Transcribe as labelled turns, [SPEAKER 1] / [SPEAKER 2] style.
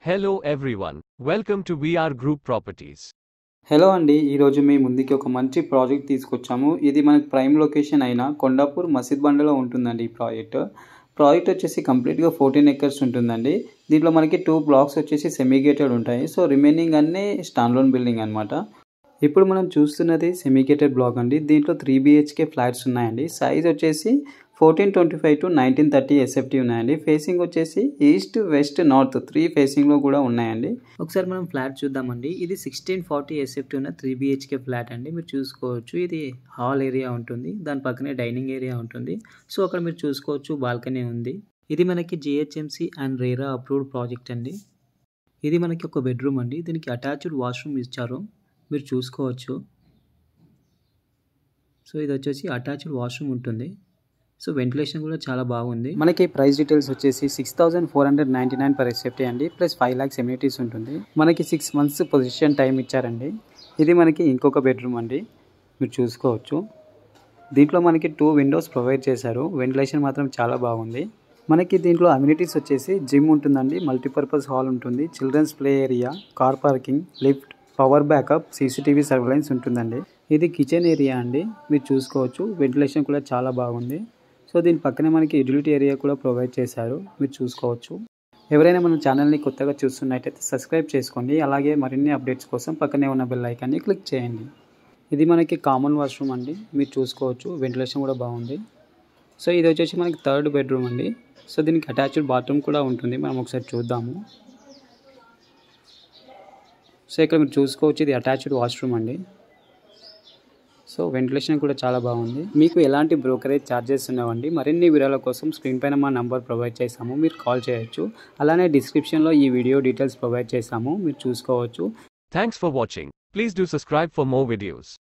[SPEAKER 1] Hello everyone. Welcome to VR Group Properties.
[SPEAKER 2] Hello అండి ఈరోజు మీ ముందుకి ఒక మంచి ప్రాజెక్ట్ తీసుకొచ్చాము ఇది మనకి ప్రైమ్ లొకేషన్ అయిన కొండాపూర్ మసీద్ బండలో ఉంటుందండి ఈ ప్రాజెక్ట్ ప్రాజెక్ట్ వచ్చేసి కంప్లీట్గా ఫోర్టీన్ ఎకర్స్ ఉంటుందండి దీంట్లో మనకి టూ బ్లాక్స్ వచ్చేసి సెమీగేటెడ్ ఉంటాయి సో రిమైనింగ్ అన్నీ స్టాండ్లోన్ బిల్డింగ్ అనమాట ఇప్పుడు మనం చూస్తున్నది సెమీగేటెడ్ బ్లాక్ అండి దీంట్లో త్రీ బిహెచ్కే ఫ్లాట్స్ ఉన్నాయండి సైజ్ వచ్చేసి fourteen twenty five to nineteen thirty SFT ఉన్నాయండి ఫేసింగ్ వచ్చేసి ఈస్ట్ వెస్ట్ నార్త్ త్రీ ఫేసింగ్లో కూడా ఉన్నాయండి ఒకసారి మనం ఫ్లాట్ చూద్దామండి ఇది సిక్స్టీన్ ఫార్టీ ఎస్ఎఫ్టీ ఉన్న త్రీ బిహెచ్కే ఫ్లాట్ అండి మీరు చూసుకోవచ్చు ఇది హాల్ ఏరియా ఉంటుంది దాని పక్కనే డైనింగ్ ఏరియా ఉంటుంది సో అక్కడ మీరు చూసుకోవచ్చు బాల్కనీ ఉంది ఇది మనకి GHMC and RERA approved project అండి ఇది మనకి ఒక బెడ్రూమ్ అండి దీనికి అటాచ్డ్ వాష్రూమ్ ఇచ్చారు మీరు చూసుకోవచ్చు సో ఇది వచ్చేసి అటాచ్డ్ వాష్రూమ్ ఉంటుంది సో వెంటిలేషన్ కూడా చాలా బాగుంది మనకి ప్రైస్ డీటెయిల్స్ వచ్చేసి six thousand four hundred ninety nine per SFT అండి ప్లస్ ఫైవ్ ల్యాక్స్ ఎమ్యూనిటీస్ ఉంటుంది మనకి సిక్స్ మంత్స్ పొజిషన్ టైం ఇచ్చారండి ఇది మనకి ఇంకొక బెడ్రూమ్ అండి మీరు చూసుకోవచ్చు దీంట్లో మనకి టూ విండోస్ ప్రొవైడ్ చేశారు వెంటిలేషన్ మాత్రం చాలా బాగుంది మనకి దీంట్లో అమ్యూనిటీస్ వచ్చేసి జిమ్ ఉంటుందండి మల్టీపర్పస్ హాల్ ఉంటుంది children's play area car parking lift power backup CCTV surveillance ఉంటుందండి ఇది కిచెన్ ఏరియా అండి మీరు చూసుకోవచ్చు వెంటిలేషన్ కూడా చాలా బాగుంది సో దీని పక్కనే మనకి యూటిలిటీ ఏరియా కూడా ప్రొవైడ్ చేశారు మీరు చూసుకోవచ్చు ఎవరైనా మన ఛానల్ని కొత్తగా చూస్తున్నట్టయితే సబ్స్క్రైబ్ చేసుకోండి అలాగే మరిన్ని అప్డేట్స్ కోసం పక్కనే ఉన్న బెల్ ఐకాన్ని క్లిక్ చేయండి ఇది మనకి కామన్ వాష్రూమ్ అండి మీరు చూసుకోవచ్చు వెంటిలేషన్ కూడా బాగుంది సో ఇది వచ్చేసి మనకి థర్డ్ బెడ్రూమ్ అండి సో దీనికి అటాచ్డ్ బాత్రూమ్ కూడా ఉంటుంది మనం ఒకసారి చూద్దాము సో ఇక్కడ మీరు చూసుకోవచ్చు ఇది అటాచ్డ్ వాష్రూమ్ అండి సో వెంటిలేషన్ కూడా చాలా బాగుంది మీకు ఎలాంటి బ్రోకరేజ్ ఛార్జెస్ ఉన్నావండి మరిన్ని వివరాల కోసం స్క్రీన్ పైన మా నంబర్ ప్రొవైడ్ చేస్తాము మీరు కాల్ చేయొచ్చు అలానే డిస్క్రిప్షన్లో ఈ వీడియో డీటెయిల్స్ ప్రొవైడ్ చేస్తాము మీరు చూసుకోవచ్చు
[SPEAKER 1] Thanks for watching. Please do subscribe for more videos.